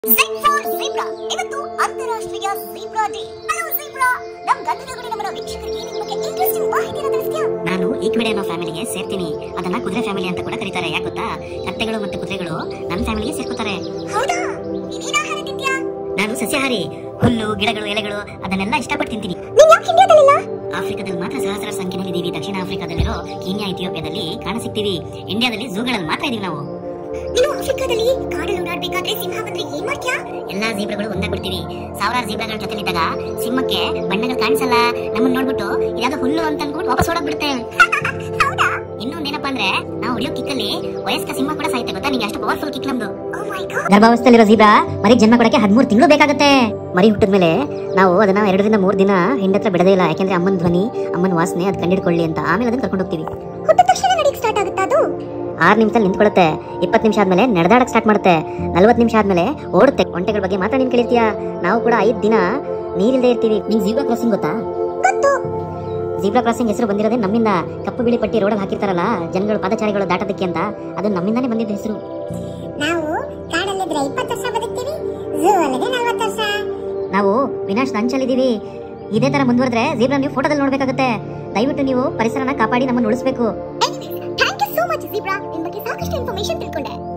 Z for zebra ಇವತ್ತು ಅಂತಾರಾಷ್ಟ್ರೀಯ zebra day hello zebra ನಮ್ ಗಂಧದಗುಡಿ ನಮ್ಮನ ವೀಕ್ಷಕರಿಗೆ ನಿಮ್ ಬಗ್ಗೆ ಇಂಟ್ರೆಸ್ಟಿಂಗ್ ಮಾಹಿತಿನ ತಿಳಿಸ್ತೀಯಾ ನಾನು ಈಕ್ವಿಡೆ ಅನ್ನೋ ಫ್ಯಾಮಿಲಿಗೆ ಸೇರ್ತೀನಿ ಅದನ್ನ ಕುದುರೆ ಫ್ಯಾಮಿಲಿ ಅಂತ ಕೂಡ ಕರೀತಾರೆ ಯಾಕೆ ಗೊತ್ತಾ ಕತ್ತೆಗಳು ಮತ್ತು ಕುದುರೆಗಳು ನನ್ನ ಫ್ಯಾಮಿಲಿಗೆ ಸೇರ್ಕೋತಾರೆ ಹೌದಾ ನೀನೇನ್ ಆಹಾರ ತಿಂತ್ಯಾ ನಾನು ಸಸ್ಯಾಹಾರಿ ಹುಲ್ಲು ಗಿಡಗಳು ಎಲೆಗಳು ಅದನ್ನೆಲ್ಲ ಇಷ್ಟಪಟ್ಟು ತಿಂತೀನಿ ನೀನ್ ಯಾಕೆ ಇಂಡಿಯಾದಲ್ಲಿಲ್ಲ ಆಫ್ರಿಕಾದಲ್ಲಿ ಮಾತ್ರ ಸಹಸ್ರ ಸಂಖ್ಯೆಯಲ್ಲಿದ್ದೀವಿ ದಕ್ಷಿಣ ಆಫ್ರಿಕಾದಲ್ಲಿರೋ ಕೀನ್ಯಾ ಇಥಿಯೋಪಿಯಾದಲ್ಲಿ ಕಾಣಸಿಗ್ತೀವಿ ಇಂಡಿಯಾದಲ್ಲಿ ಝೂಗಳಲ್ಲಿ ಮಾತ್ರ ಇದೀವಿ ನಾವು ನೀನು ಆಫ್ರಿಕಾದಲ್ಲಿ ಕಾಡಲ್ಲಿ ಓಡಾಡ್ಬೇಕಾದ್ರೆ ಸಿಂಹ ಬಂದ್ರೆ ಏನ್ ಮಾಡ್ತೀಯಾ ಎಲ್ಲಾ ಜೀಬ್ರಗಳು ಒಂದಾಗ್ಬಿಡ್ತೀವಿ ಸಾವಿರಾರು ಜೀಬ್ರಗಳ ಜೊತೆಲಿದ್ದಾಗ ಸಿಂಹಕ್ಕೆ ಬಣ್ಣಗಳು ಕಾಣಿಸಲ್ಲ ನಮ್ಮನ್ನ ನೋಡ್ಬಿಟ್ಟು ಇದಾದ ಹುಲ್ಲು ಅಂತ ಅನ್ಕೊಂಡು ವಾಪಸ್ ಓಡೋಗ್ಬಿಡುತ್ತೆ ಹೌದಾ ಇನ್ನೊಂದೇನಪ್ಪ ಅಂದ್ರೆ ನಾವು ಹೊಡಿಯೋ ಕಿಕ್ಕಲ್ಲಿ ವಯಸ್ಕ ಸಿಂಹ ಕೂಡ ಸಾಯ್ತೆ ಗೊತ್ತಾ ನಿಂಗೆ ಅಷ್ಟು ಪವರ್ಫುಲ್ ಕಿಕ್ ನಮ್ದು ಓ ಮೈ ಗಾಡ್ ಗರ್ಭಾವಸ್ಥೆಯಲ್ಲಿರೋ ಜೀಬ್ರಾ ಮರಿಗೆ ಜನ್ಮ ಕೊಡಕ್ಕೆ ಹದಿಮೂರು ತಿಂಗಳು ಬೇಕಾಗುತ್ತೆ ಮರಿ ಹುಟ್ಟಿದ್ಮೇಲೆ ನಾವು ಅದನ್ನ ಎರಡರಿಂದ ಮೂರು ದಿನ ಹಿಂಡತ್ರ ಬಿಡದೇ ಇಲ್ಲ ಯಾಕೆಂದ್ರೆ ಅಮ್ಮನ ಧ್ವನಿ ಅಮ್ಮನ ವಾಸನೆ ಅದು ಕಂಡಿಡ್ಕೊಳ್ಳಿ ಅಂತ ಆಮೇಲೆ ಅದನ್ನ ಕರ್ಕೊಂಡು ಹೋಗ್ತೀವಿ ಹುಟ್ಟಿದ ತಕ್ಷಣ ನಡಿಗೆ ಸ್ಟಾರ್ಟ್ ಆಗುತ್ತಾ ಅದು ಆರು ನಿಮಿಷದಲ್ಲಿ ನಿಂತ್ಕೊಳ್ಳುತ್ತೆ ಇಪ್ಪತ್ತು ನಿಮಿಷ ಆದ್ಮೇಲೆ ನಡೆದಾಡಕ್ ಸ್ಟಾರ್ಟ್ ಮಾಡುತ್ತೆ ನಲ್ವತ್ತು ನಿಮಿಷ ಆದ್ಮೇಲೆ ಓಡುತ್ತೆ ಒಂಟೆಗಳ ಬಗ್ಗೆ ಮಾತ್ರ ನೀನ್ ಕೇಳಿರ್ತೀಯ ನಾವು ಕೂಡ ಐದು ದಿನ ನೀರಿಲ್ದೇ ಇರ್ತೀವಿ ನಿಂಗೆ ಜೀಬ್ರಾ ಕ್ರಾಸಿಂಗ್ ಗೊತ್ತಾ ಗೊತ್ತು ಜೀಬ್ರಾ ಕ್ರಾಸಿಂಗ್ ಹೆಸರು ಬಂದಿರೋದೇ ನಮ್ಮಿಂದ ಕಪ್ಪು ಬಿಳಿ ಪಟ್ಟಿ ರೋಡಲ್ಲಿ ಹಾಕಿರ್ತಾರಲ್ಲ ಜನಗಳು ಪಾದಚಾರಿಗಳು ದಾಟೋದಕ್ಕೆ ಅಂತ ಅದು ನಮ್ಮಿಂದಾನೇ ಬಂದಿದ್ದ ಹೆಸರು ನಾವು ಕಾಡಲ್ಲಿದ್ರೆ ಇಪ್ಪತ್ತು ವರ್ಷ ಬದುಕ್ತೀವಿ ಝೂ ಅಲ್ಲದೆ ನಲ್ವತ್ತು ವರ್ಷ ನಾವು ವಿನಾಶದ ಅಂಚಲ್ಲಿದ್ದೀವಿ ಇದೇ ತರ ಮುಂದುವರೆದ್ರೆ ಜೀಬ್ರಾ ನೀವು ಫೋಟೋದಲ್ಲಿ ನೋಡ್ಬೇಕಾಗುತ್ತೆ ದಯವಿಟ್ಟು ನೀವು ಪರಿಸರನ ಕಾಪಾಡಿ ನಮ್ಮನ್ನು ಉಳಿಸ್ಬೇಕು thank you so much zebra ನಿಮ್ ಬಗ್ಗೆ ಸಾಕಷ್ಟು ಇನ್ಫಾರ್ಮೇಶನ್ ತಿಳ್ಕೊಂಡೆ